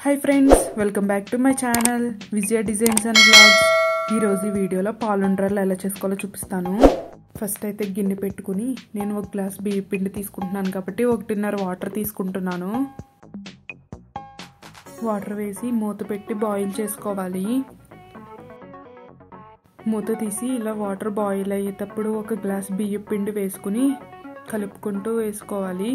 hi friends welcome back to my channel Vijaya designs and blogs ఈరోజు ఈ వీడియోలో పాలుండ్రాలు ఎలా చేసుకోవాలో చూపిస్తాను ఫస్ట్ అయితే గిన్నె పెట్టుకుని నేను ఒక గ్లాస్ బియ్య పిండి తీసుకుంటున్నాను కాబట్టి ఒకటిన్నర వాటర్ తీసుకుంటున్నాను వాటర్ వేసి మూత పెట్టి బాయిల్ చేసుకోవాలి మూత తీసి ఇలా వాటర్ బాయిల్ అయ్యేటప్పుడు ఒక గ్లాస్ బియ్య పిండి వేసుకుని కలుపుకుంటూ వేసుకోవాలి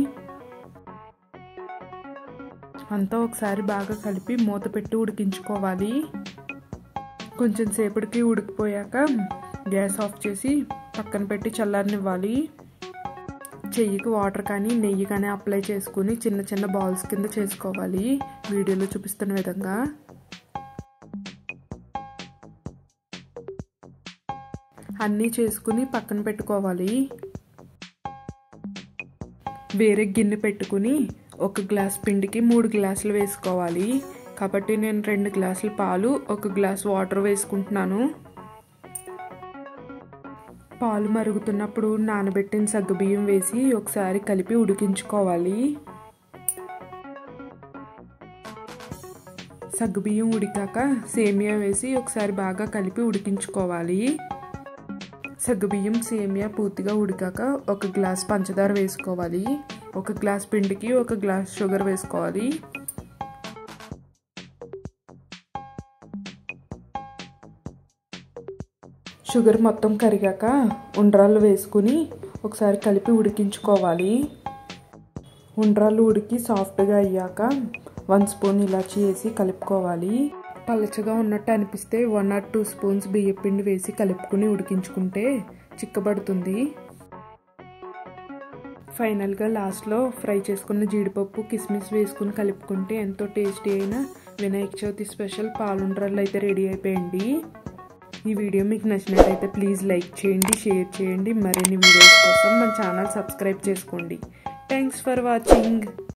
అంతా ఒకసారి బాగా కలిపి మూత పెట్టి ఉడికించుకోవాలి కొంచెం సేపటికి ఉడికిపోయాక గ్యాస్ ఆఫ్ చేసి పక్కన పెట్టి చల్లారనివ్వాలి చెయ్యికి వాటర్ కానీ నెయ్యి కానీ అప్లై చేసుకుని చిన్న చిన్న బాల్స్ కింద చేసుకోవాలి వీడియోలో చూపిస్తున్న విధంగా అన్నీ చేసుకుని పక్కన పెట్టుకోవాలి వేరే గిన్నె పెట్టుకుని ఒక గ్లాస్ పిండికి మూడు గ్లాసులు వేసుకోవాలి కాబట్టి నేను రెండు గ్లాసుల పాలు ఒక గ్లాస్ వాటర్ వేసుకుంటున్నాను పాలు మరుగుతున్నప్పుడు నానబెట్టిన సగ్గుబియ్యం వేసి ఒకసారి కలిపి ఉడికించుకోవాలి సగ్గుబియ్యం ఉడికాక సేమియా వేసి ఒకసారి బాగా కలిపి ఉడికించుకోవాలి సగ్గుబియ్యం సేమియా పూర్తిగా ఉడికాక ఒక గ్లాస్ పంచదార వేసుకోవాలి ఒక గ్లాస్ పిండికి ఒక గ్లాస్ షుగర్ వేసుకోవాలి షుగర్ మొత్తం కరిగాక ఉండ్రాళ్ళు వేసుకుని ఒకసారి కలిపి ఉడికించుకోవాలి ఉండ్రాళ్ళు ఉడికి సాఫ్ట్గా అయ్యాక వన్ స్పూన్ ఇలాచి వేసి కలుపుకోవాలి పలచగా ఉన్నట్టు అనిపిస్తే వన్ ఆర్ టూ స్పూన్స్ బియ్యపిండి వేసి కలుపుకుని ఉడికించుకుంటే చిక్కబడుతుంది ఫైనల్గా లాస్ట్లో ఫ్రై చేసుకున్న జీడిపప్పు కిస్మిస్ వేసుకుని కలుపుకుంటే ఎంతో టేస్టీ అయిన వినాయక చవితి స్పెషల్ పాలుండ్రలు అయితే రెడీ అయిపోయండి ఈ వీడియో మీకు నచ్చినట్టయితే ప్లీజ్ లైక్ చేయండి షేర్ చేయండి మరిన్ని వీడియోస్ కోసం మన ఛానల్ సబ్స్క్రైబ్ చేసుకోండి థ్యాంక్స్ ఫర్ వాచింగ్